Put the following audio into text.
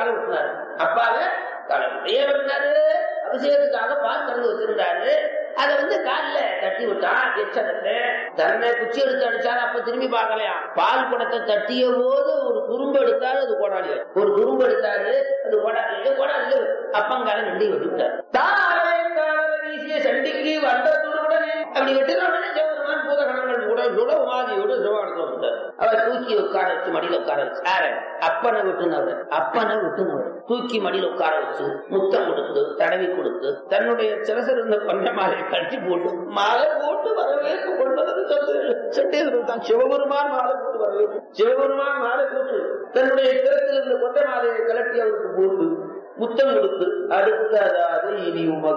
காலை விட்டுனாரு அப்பாவே காலை விட்டு. ஏன் விட்டுனாரு அபிஷேகத்துக்காக பால் கறந்து வச்சிருந்தாரு அதை வந்து கால்ல தட்டி விட்டான் எச்சனத்தை தன்னை குச்சி எடுத்து அடிச்சாரு அப்ப திரும்பி பார்க்கலையா பால் குடத்தை தட்டிய போது ஒரு துரும்பு எடுத்தாரு அது கோடாலி ஒரு துரும்பு எடுத்தாரு அது கோடாலி கோடாலி அப்பங்கால நண்டி விட்டுட்டாரு தாரை கால வீசிய சண்டிக்கு வந்த துருவுடனே அப்படி வெட்டுன உடனே சிவபெருமான் பூதகணங்கள் உடல் சுட உமாதியோடு சிவகானத்தை வந்தார் அவர் தூக்கி உட்கார வச்சு மடியில உட்கார வச்சு யாரு அப்பனை விட்டுனவர் அப்பனை விட்டுனவர் தூக்கி மடியில உட்கார வச்சு முத்தம் கொடுத்து தடவி கொடுத்து தன்னுடைய சிரசில் இருந்த கொஞ்ச மாலை கட்டி போட்டு மாலை போட்டு வரவேற்பு கொண்டது சட்டேஸ்வரர் தான் சிவபெருமான் மாலை போட்டு வரவேற்பு சிவபெருமான் மாலை போட்டு தன்னுடைய சிரத்தில் இருந்த கொண்ட மாலையை கலட்டி அவருக்கு போட்டு முத்தம் கொடுத்து அடுத்ததாவது இனி உமக்கு